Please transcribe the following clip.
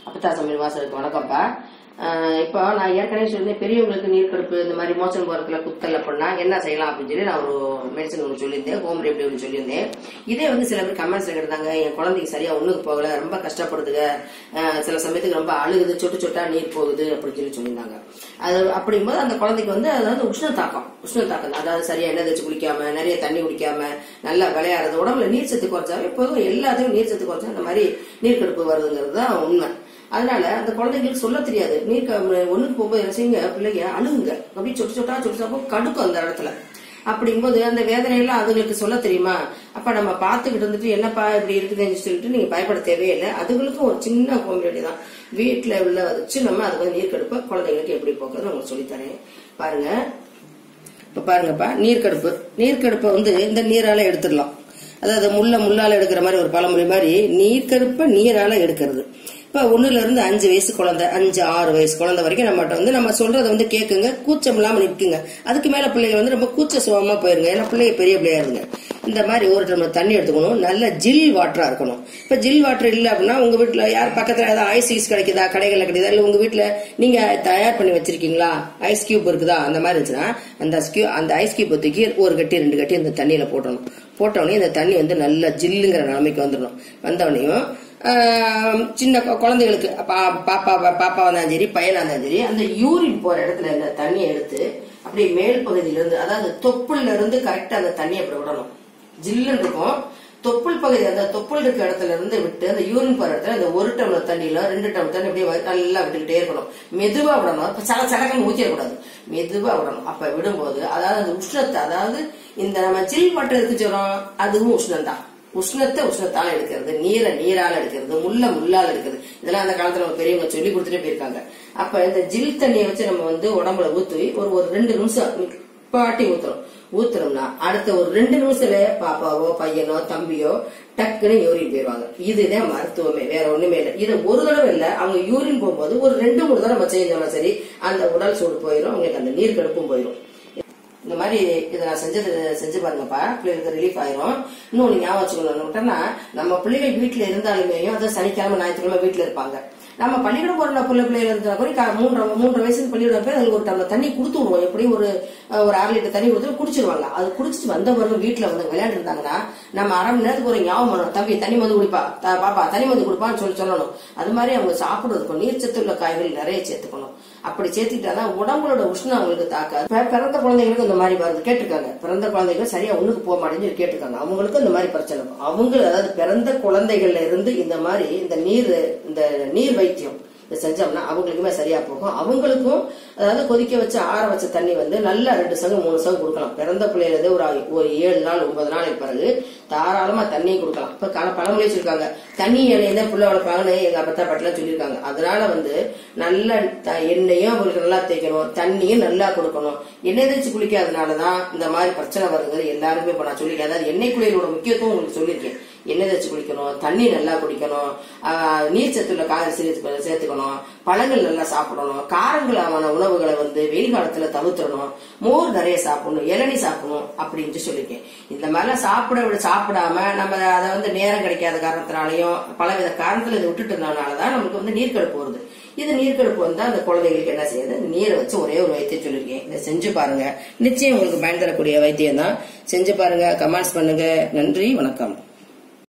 அப்பத்தா சமையல் வாசலுக்கு வணக்கம்ப்பா ஆஹ் இப்போ நான் ஏற்கனவே சொல்லியிருந்தேன் பெரியவங்களுக்கு நீர் கடுப்பு இந்த மாதிரி மோசம் போறதுல குத்தல் அப்படின்னா என்ன செய்யலாம் அப்படின்னு சொல்லி நான் ஒரு மெடிசன் ஒன்று சொல்லியிருந்தேன் ஹோம் ரெமெடி ஒன்று சொல்லியிருந்தேன் இதே வந்து சில பேர் கமெண்ட்ஸ்ல கேட்டாங்க என் குழந்தைக்கு சரியா ஒண்ணுக்கு போகல ரொம்ப கஷ்டப்படுதுங்க ஆஹ் சில சமயத்துக்கு ரொம்ப அழுகுது சொட்டு சொட்டா நீர் போகுது அப்படின்னு சொல்லி சொல்லியிருந்தாங்க அது அப்படிங்கும்போது அந்த குழந்தைக்கு வந்து அதாவது உஷ்ண தாக்கம் உஷ்ண தாக்கம் தான். அதாவது சரியா எண்ணெய் தேய்ச்சி குளிக்காம நிறைய தண்ணி குடிக்காம நல்லா விளையாடுறது உடம்புல நீர் சத்து குறைச்சாவே பொதுவாக எல்லாத்தையும் நீர் சத்து குறைச்சா இந்த மாதிரி நீர் கடுப்பு வருதுங்கிறது தான் உண்மை அதனால அந்த குழந்தைங்களுக்கு சொல்ல தெரியாது நீர் க- ஒண்ணுக்கு போகும்போது என்ன செய்யுங்க பிள்ளைங்க அழுகுங்க அப்படியே சொட்டு சொட்டா சொட்டு சொட்டா கடுக்கும் அந்த இடத்துல அப்படிங்கும்போது அந்த வேதனையெல்லாம் அதுங்களுக்கு சொல்ல தெரியுமா அப்ப நம்ம பார்த்துக்கிட்டு இருந்துட்டு என்னப்பா இப்படி இருக்குதுன்னு சொல்லிட்டு நீங்க பயப்பட தேவையில்லை அதுகளுக்கும் ஒரு சின்ன ஹோம் தான் வீட்டுல உள்ள வச்சு நம்ம அதுக்கு வந்து நீர் கடுப்பை குழந்தைங்களுக்கு எப்படி போக்குறது உங்களுக்கு சொல்லித்தரேன் பாருங்க இப்ப பாருங்கப்பா நீர்க்கடுப்பு நீர்க்கடுப்பை வந்து இந்த நீரால எடுத்துடலாம் அதாவது முள்ள முள்ளால எடுக்கிற மாதிரி ஒரு பழமொழி மாதிரி நீர்க்கடுப்பை நீரால எடுக்கிறது இப்ப ஒண்ணுல இருந்து அஞ்சு வயசு குழந்தை அஞ்சு ஆறு வயசு குழந்தை வரைக்கும் நம்மகிட்ட வந்து நம்ம சொல்றதை வந்து கேக்குங்க கூச்சம் இல்லாம நிற்குங்க அதுக்கு மேல பிள்ளைங்க வந்து ரொம்ப கூச்ச சுகமா போயிருங்க ஏன்னா பிள்ளைங்க பெரிய பிள்ளையா இருங்க இந்த மாதிரி ஒரு டம்ளர் தண்ணி எடுத்துக்கணும் நல்ல ஜில் வாட்டரா இருக்கணும் இப்ப ஜில் வாட்டர் இல்ல அப்படின்னா உங்க வீட்டுல யார் பக்கத்துல ஏதாவது ஐஸ் ஈஸ் கிடைக்குதா கடைகள்ல கிடைக்குதா இல்ல உங்க வீட்டுல நீங்க தயார் பண்ணி வச்சிருக்கீங்களா ஐஸ் கியூப் இருக்குதா அந்த மாதிரி இருந்துச்சுன்னா அந்த கியூ அந்த ஐஸ் கியூப் தூக்கி ஒரு கட்டி ரெண்டு கட்டி அந்த தண்ணியில போட்டணும் போட்டவுடனே இந்த தண்ணி வந்து நல்லா ஜில்லுங்கிற நிலைமைக்கு வந்துடணும் வந்தவுடனேயும் ஆஹ், சின்ன கொ- குழந்தைகளுக்கு பா- பாப்பா பாப்பாவா இருந்தாலும் சரி பையனா இருந்தாலும் சரி அந்த யூரின் போற இடத்துல இந்த தண்ணியை எடுத்து அப்படியே மேல் பகுதியில இருந்து அதாவது தொப்புள்ல இருந்து கரெக்டா அந்த தண்ணியை அப்படி விடணும் ஜில்லுன்னு இருக்கும் தொப்புள் பகுதி அந்த தொப்புள் இருக்க இடத்துல இருந்து விட்டு அந்த யூரின் போற இடத்துல அந்த ஒரு டம்ளர் தண்ணியில ரெண்டு டம்ளர் தண்ணி அப்படியே வ- நல்லா விட்டுக்கிட்டே இருக்கணும் மெதுவா விடணும் இப்ப சல சடக்குன்னு ஊத்திடக்கூடாது மெதுவா விடணும் அப்ப விடும்போது அதாவது அந்த உஷ்ணத்தை அதாவது இந்த நம்ம ஜில் வாட்டர் இருக்கு சொல்றோம் அதுவும் உஷ்ணம் தான் உஷ்ணத்தை உஷ்ணத்தால எடுக்கிறது நீரை நீரால எடுக்கிறது முள்ள முள்ளால எடுக்கிறது இதெல்லாம் அந்த காலத்துல நம்ம பெரியவங்க சொல்லி கொடுத்துட்டே போயிருக்காங்க அப்ப இந்த ஜில் தண்ணியை வச்சு நம்ம வந்து உடம்புல ஊத்தி ஒரு ஒரு ரெண்டு நிமிஷம் பாட்டி ஊத்துறோம் ஊத்துறோம்னா அடுத்த ஒரு ரெண்டு நிமிஷத்துல பாப்பாவோ பையனோ தம்பியோ டக்குன்னு யூரின் போயிருவாங்க இதுதான் மருத்துவமே வேற ஒண்ணுமே இல்லை இது ஒரு தடவை இல்ல அவங்க யூரின் போகும்போது ஒரு ரெண்டு மூணு தடவை நம்ம செஞ்சோம்னா சரி அந்த உடல் சூடு போயிடும் அவங்களுக்கு அந்த நீர் கடுப்பும் போயிடும் இந்த மாதிரி இதை நான் செஞ்சது செஞ்சு பாருங்கப்பா பிள்ளைகளுக்கு ரிலீஃப் ஆயிரும் இன்னொன்னு ஞாபகம் வச்சுக்கணும்னா நம்ம பிள்ளைகள் வீட்டுல இருந்தாலுமே அதாவது சனிக்கிழமை ஞாயிற்றுக்கிழமை வீட்டுல இருப்பாங்க நம்ம பள்ளிக்கூடம் போற பிள்ளை பிள்ளைகள் இருந்தா கூட கா- மூன்றரை மூன்றரை வயசுக்கு பள்ளிக்கூடம் போய் அதுக்கு ஒரு டம்ளர் தண்ணி கொடுத்து விடுவோம் எப்படி ஒரு அஹ், ஒரு அரை லிட்டர் தண்ணி கொடுத்து குடிச்சிருவாங்க அது குடிச்சிட்டு வந்த பிறகு வீட்டுல வந்து விளையாண்டு இருந்தாங்கன்னா நம்ம அரை மணி நேரத்துக்கு ஒரு ஞாபகம் பண்ணணும் தம்பி தண்ணி வந்து குடிப்பா த- பாப்பா தண்ணி வந்து கொடுப்பான்னு சொல்லி சொல்லணும் அது மாதிரி அவங்க சாப்பிடுறதுக்கும் நீர் சத்து உள்ள காய்கறி நிறைய சேர்த்துக்கணும் அப்படி சேர்த்துக்கிட்டாதான் உடம்புலோட உஷ்ணம் அவங்களுக்கு தாக்காது இப்ப பிறந்த குழந்தைங்களுக்கு இந்த மாதிரி வருது கேட்டிருக்காங்க பிறந்த குழந்தைகள் சரியா ஒண்ணுக்கு போக மாட்டேன்னு சொல்லி கேட்டிருக்காங்க அவங்களுக்கு இந்த மாதிரி பிரச்சனை இருக்கும். அவங்க அதாவது பிறந்த குழந்தைகள்ல இருந்து இந்த மாதிரி இந்த நீர் இந்த நீர் வைத்தியம் இதை செஞ்சோம்னா அவங்களுக்குமே சரியா போகும் அவங்களுக்கும் அதாவது கொதிக்க வச்சு ஆற வச்ச தண்ணி வந்து நல்லா ரெண்டு சங்கு மூணு சங்கு கொடுக்கலாம் பிறந்த பிள்ளையில இருந்து ஒரு ஒரு ஏழு நாள் ஒன்பது நாளைக்கு பிறகு தாராளமா தண்ணி கொடுக்கலாம் இப்ப கால பழமொழி வச்சிருக்காங்க தண்ணி எண்ணெய் தான் புள்ள வளர்ப்பாங்கன்னு எங்க அப்பத்தா பாட்டிலாம் சொல்லியிருக்காங்க அதனால வந்து நல்ல த- எண்ணெயும் அவங்களுக்கு நல்லா தேய்க்கணும் தண்ணியும் நல்லா கொடுக்கணும் எண்ணெய் தேய்ச்சி குளிக்காதனாலதான் இந்த மாதிரி பிரச்சனை வருதுங்கிறது எல்லாருமே இப்ப நான் சொல்லியிருக்கேன் அதாவது எண்ணெய் குளியலோட முக்கியத்துவம் உங்களுக்கு சொல்லியிருக்கேன் எண்ணெய் தேய்ச்சி குளிக்கணும் தண்ணி நல்லா குடிக்கணும் ஆஹ், நீர் சத்துள்ள காய்கறி சேர்த்து சேர்த்துக்கணும் பழங்கள் நல்லா சாப்பிடணும் காரங்களான உணவுகளை வந்து வெயில் காலத்துல தவிர்த்துடணும் மோர் நிறைய சாப்பிடணும் இளநீ சாப்பிடணும் அப்படின்னு சொல்லியிருக்கேன் இந்த மாதிரிலாம் சாப்பிட விட சாப்பிடாம நம்ம அதை வந்து நேரம் கிடைக்காத காரணத்தினாலையும் பலவித காரணத்துல இதை விட்டுட்டு இருந்ததுனாலதான் நமக்கு வந்து நீர்க்கடுப்பு வருது இது நீர்க்கடுப்பு வந்தா அந்த குழந்தைகளுக்கு என்ன செய்யுது இந்த நீரை வச்சு ஒரே ஒரு வைத்தியம் சொல்லியிருக்கேன் இதை செஞ்சு பாருங்க நிச்சயம் உங்களுக்கு பயன் தரக்கூடிய வைத்தியம் தான் செஞ்சு பாருங்க கமெண்ட்ஸ் பண்ணுங்க நன்றி வணக்கம்